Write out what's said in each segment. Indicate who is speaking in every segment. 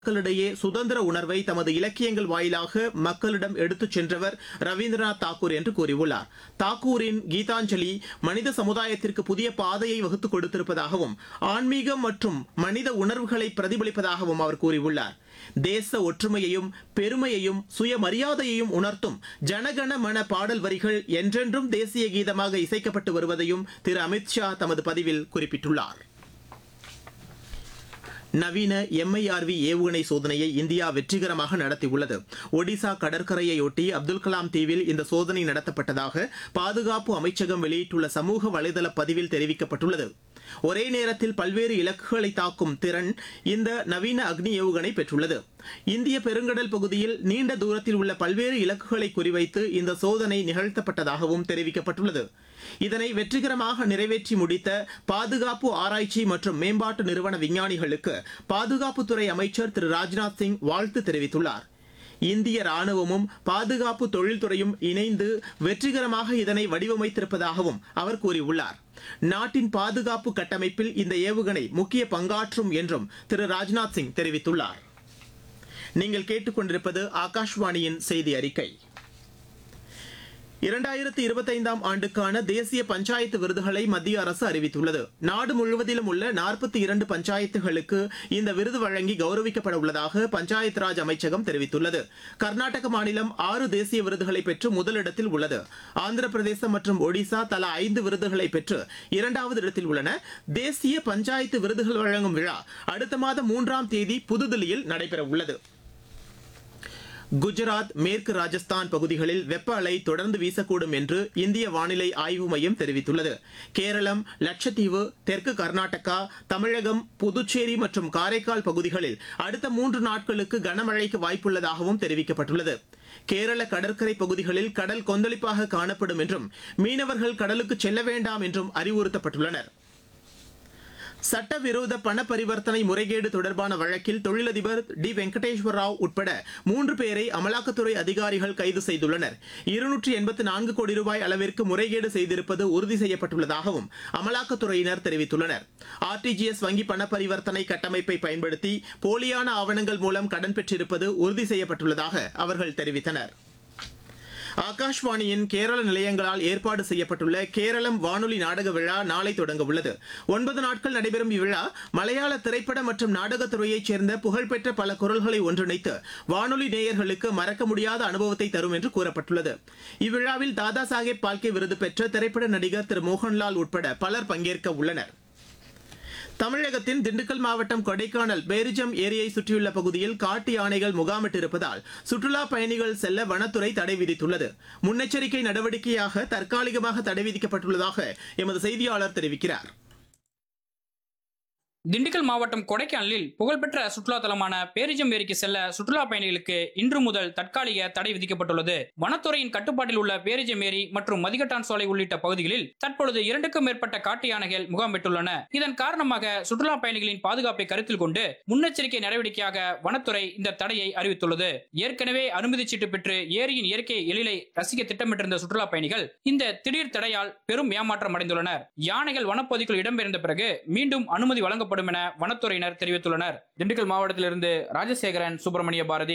Speaker 1: மக்களிடையே சுதந்திர உணர்வை தமது இலக்கியங்கள் வாயிலாக மக்களிடம் எடுத்துச் சென்றவர் ரவீந்திரநாத் தாக்கூர் என்று கூறியுள்ளார் தாக்கூரின் கீதாஞ்சலி மனித சமுதாயத்திற்கு புதிய பாதையை வகுத்துக் கொடுத்திருப்பதாகவும் ஆன்மீகம் மற்றும் மனித உணர்வுகளை பிரதிபலிப்பதாகவும் அவர் கூறியுள்ளார் தேச ஒற்றுமையையும் பெருமையையும் சுயமரியாதையையும் உணர்த்தும் ஜனகண மன பாடல் வரிகள் என்றென்றும் தேசிய கீதமாக இசைக்கப்பட்டு வருவதையும் திரு அமித்ஷா தமது பதிவில் குறிப்பிட்டுள்ளார் நவீன எம்ஐஆர்வி ஏவுகணை சோதனையை இந்தியா வெற்றிகரமாக நடத்தியுள்ளது ஒடிசா கடற்கரையொட்டி அப்துல் கலாம் தீவில் இந்த சோதனை நடத்தப்பட்டதாக பாதுகாப்பு அமைச்சகம் வெளியிட்டுள்ள சமூக வலைதள பதிவில் தெரிவிக்கப்பட்டுள்ளது ஒரே நேரத்தில் பல்வேறு இலக்குகளை தாக்கும் திறன் இந்த நவீன அக்னி ஏவுகணை பெற்றுள்ளது இந்திய பெருங்கடல் பகுதியில் நீண்ட தூரத்தில் உள்ள பல்வேறு இலக்குகளை குறிவைத்து இந்த சோதனை நிகழ்த்தப்பட்டதாகவும் தெரிவிக்கப்பட்டுள்ளது இதனை வெற்றிகரமாக நிறைவேற்றி முடித்த பாதுகாப்பு ஆராய்ச்சி மற்றும் மேம்பாட்டு நிறுவன விஞ்ஞானிகளுக்கு பாதுகாப்புத்துறை அமைச்சர் திரு ராஜ்நாத் சிங் வாழ்த்து தெரிவித்துள்ளார் இந்திய ராணுவமும் பாதுகாப்பு தொழில்துறையும் இணைந்து வெற்றிகரமாக இதனை வடிவமைத்திருப்பதாகவும் அவர் கூறியுள்ளார் நாட்டின் பாதுகாப்பு கட்டமைப்பில் இந்த ஏவுகணை முக்கிய பங்காற்றும் என்றும் திரு ராஜ்நாத் சிங் தெரிவித்துள்ளார் நீங்கள் கேட்டுக்கொண்டிருப்பது ஆகாஷ்வாணியின் செய்தி அறிக்கை இரண்டாயிரத்தி இருபத்தைந்தாம் ஆண்டுக்கான தேசிய பஞ்சாயத்து விருதுகளை மத்திய அரசு அறிவித்துள்ளது நாடு முழுவதிலும் உள்ள நாற்பத்தி இரண்டு பஞ்சாயத்துகளுக்கு இந்த விருது வழங்கி கௌரவிக்கப்பட உள்ளதாக பஞ்சாயத் ராஜ் அமைச்சகம் தெரிவித்துள்ளது கர்நாடக மாநிலம் ஆறு தேசிய விருதுகளை பெற்று முதலிடத்தில் உள்ளது ஆந்திர பிரதேசம் மற்றும் ஒடிசா தலா ஐந்து விருதுகளை பெற்று இரண்டாவது இடத்தில் உள்ளன தேசிய பஞ்சாயத்து விருதுகள் வழங்கும் விழா அடுத்த மாதம் மூன்றாம் தேதி புதுதில்லியில் நடைபெற உள்ளது குஜராத் மேற்கு ராஜஸ்தான் பகுதிகளில் வெப்ப அலை தொடர்ந்து வீசக்கூடும் என்று இந்திய வானிலை ஆய்வு மையம் தெரிவித்துள்ளது கேரளம் லட்சத்தீவு தெற்கு கர்நாடகா தமிழகம் புதுச்சேரி மற்றும் காரைக்கால் பகுதிகளில் அடுத்த மூன்று நாட்களுக்கு கனமழைக்கு வாய்ப்புள்ளதாகவும் தெரிவிக்கப்பட்டுள்ளது கேரள கடற்கரை பகுதிகளில் கடல் கொந்தளிப்பாக காணப்படும் என்றும் மீனவர்கள் கடலுக்கு செல்ல வேண்டாம் என்றும் அறிவுறுத்தப்பட்டுள்ளனர் சட்டவிரோத பண பரிவர்த்தனை முறைகேடு தொடர்பான வழக்கில் தொழிலதிபர் டி வெங்கடேஸ்வர ராவ் உட்பட மூன்று பேரை அமலாக்கத்துறை அதிகாரிகள் கைது செய்துள்ளனர் இருநூற்றி எண்பத்தி நான்கு கோடி ரூபாய் அளவிற்கு முறைகேடு செய்திருப்பது உறுதி செய்யப்பட்டுள்ளதாகவும் அமலாக்கத்துறையினர் தெரிவித்துள்ளனர் ஆர்டிஜிஎஸ் வங்கி பண பரிவர்த்தனை கட்டமைப்பை பயன்படுத்தி போலியான ஆவணங்கள் மூலம் கடன் பெற்றிருப்பது உறுதி செய்யப்பட்டுள்ளதாக அவர்கள் தெரிவித்தனர் ஆகாஷ்வாணியின் கேரள நிலையங்களால் ஏற்பாடு செய்யப்பட்டுள்ள கேரளம் வானொலி நாடக விழா நாளை தொடங்க உள்ளது ஒன்பது நாட்கள் நடைபெறும் இவ்விழா மலையாள திரைப்பட மற்றும் நாடகத் துறையைச் சேர்ந்த புகழ்பெற்ற பல குரல்களை ஒன்றிணைத்து வானொலி நேயர்களுக்கு மறக்க முடியாத அனுபவத்தை தரும் என்று கூறப்பட்டுள்ளது இவ்விழாவில் தாதா சாஹேப் பால்கே விருது பெற்ற திரைப்பட நடிகர் திரு மோகன்லால் உட்பட பலர் பங்கேற்க உள்ளனர் தமிழகத்தின் திண்டுக்கல் மாவட்டம் கொடைக்கானல் பேரிஜம் ஏரியை சுற்றியுள்ள பகுதியில் காட்டு யானைகள் முகாமிட்டிருப்பதால் சுற்றுலா பயணிகள் செல்ல வனத்துறை தடை விதித்துள்ளது முன்னெச்சரிக்கை நடவடிக்கையாக தற்காலிகமாக தடை விதிக்கப்பட்டுள்ளதாக எமது செய்தியாளர் தெரிவிக்கிறார்
Speaker 2: திண்டுக்கல் மாவட்டம் கொடைக்கானலில் புகழ்பெற்ற சுற்றுலா தலமான பேரிஜம் ஏரிக்கு செல்ல சுற்றுலா பயணிகளுக்கு இன்று முதல் தற்காலிக தடை விதிக்கப்பட்டுள்ளது வனத்துறையின் கட்டுப்பாட்டில் உள்ள பேரிஜம் ஏரி மற்றும் மதிகட்டான் சோலை உள்ளிட்ட பகுதிகளில் தற்பொழுது இரண்டுக்கும் மேற்பட்ட காட்டு யானைகள் முகாம் பெற்றுள்ளன இதன் காரணமாக சுற்றுலா பயணிகளின் பாதுகாப்பை கருத்தில் கொண்டு முன்னெச்சரிக்கை நடவடிக்கையாக வனத்துறை இந்த தடையை அறிவித்துள்ளது ஏற்கனவே அனுமதி சீட்டு பெற்று ஏரியின் இயற்கை எழிலை ரசிக்க திட்டமிட்டிருந்த சுற்றுலா பயணிகள் இந்த திடீர் தடையால் பெரும் ஏமாற்றம் அடைந்துள்ளனர் யானைகள் வனப்பகுதிக்குள் இடம்பெயர்ந்த பிறகு மீண்டும் அனுமதி வழங்க வழங்கப்படும் என வனத்துறையினர் தெரிவித்துள்ளனர் திண்டுக்கல் மாவட்டத்திலிருந்து ராஜசேகரன் சுப்பிரமணிய பாரதி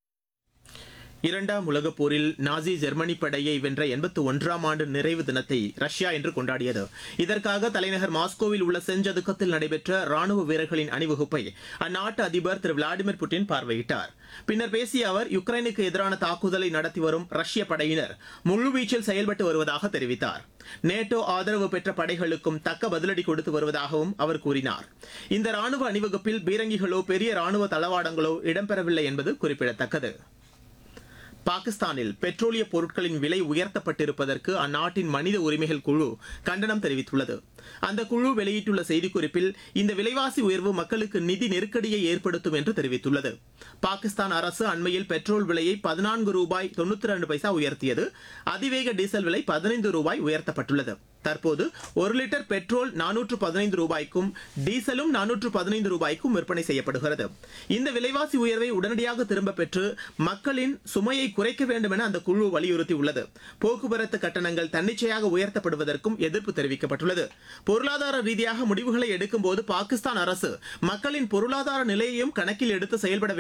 Speaker 1: இரண்டாம் உலகப் போரில் நாசி ஜெர்மனி படையை வென்ற எண்பத்தி ஒன்றாம் ஆண்டு நிறைவு தினத்தை ரஷ்யா இன்று கொண்டாடியது இதற்காக தலைநகர் மாஸ்கோவில் உள்ள செஞ்சதுக்கத்தில் நடைபெற்ற ராணுவ வீரர்களின் அணிவகுப்பை அந்நாட்டு அதிபர் திரு விளாடிமிர் புட்டின் பார்வையிட்டார் பின்னர் பேசிய அவர் யுக்ரைனுக்கு எதிரான தாக்குதலை நடத்தி வரும் ரஷ்ய படையினர் முழுவீச்சில் செயல்பட்டு வருவதாக தெரிவித்தார் நேட்டோ ஆதரவு பெற்ற படைகளுக்கும் தக்க பதிலடி கொடுத்து வருவதாகவும் அவர் கூறினார் இந்த ராணுவ அணிவகுப்பில் பீரங்கிகளோ பெரிய ராணுவ தளவாடங்களோ இடம்பெறவில்லை என்பது குறிப்பிடத்தக்கது பாகிஸ்தானில் பெட்ரோலிய பொருட்களின் விலை உயர்த்தப்பட்டிருப்பதற்கு அந்நாட்டின் மனித உரிமைகள் குழு கண்டனம் தெரிவித்துள்ளது அந்த குழு வெளியிட்டுள்ள செய்திக்குறிப்பில் இந்த விலைவாசி உயர்வு மக்களுக்கு நிதி நெருக்கடியை ஏற்படுத்தும் என்று தெரிவித்துள்ளது பாகிஸ்தான் அரசு அண்மையில் பெட்ரோல் விலையை பதினான்கு ரூபாய் தொண்ணூத்தி ரெண்டு பைசா உயர்த்தியது அதிவேக டீசல் விலை பதினைந்து ரூபாய் உயர்த்தப்பட்டுள்ளது தற்போது ஒரு லிட்டர் பெட்ரோல் நானூற்று பதினைந்து ரூபாய்க்கும் டீசலும் நானூற்று பதினைந்து ரூபாய்க்கும் விற்பனை செய்யப்படுகிறது இந்த விலைவாசி உயர்வை உடனடியாக திரும்ப பெற்று மக்களின் சுமையை குறைக்க வேண்டும் என அந்த குழு வலியுறுத்தியுள்ளது போக்குவரத்து கட்டணங்கள் தன்னிச்சையாக உயர்த்தப்படுவதற்கும் எதிர்ப்பு தெரிவிக்கப்பட்டுள்ளது பொருளாதார ரீதியாக முடிவுகளை எடுக்கும்போது பாகிஸ்தான் அரசு மக்களின் பொருளாதார நிலையையும் கணக்கில் எடுத்து செயல்பட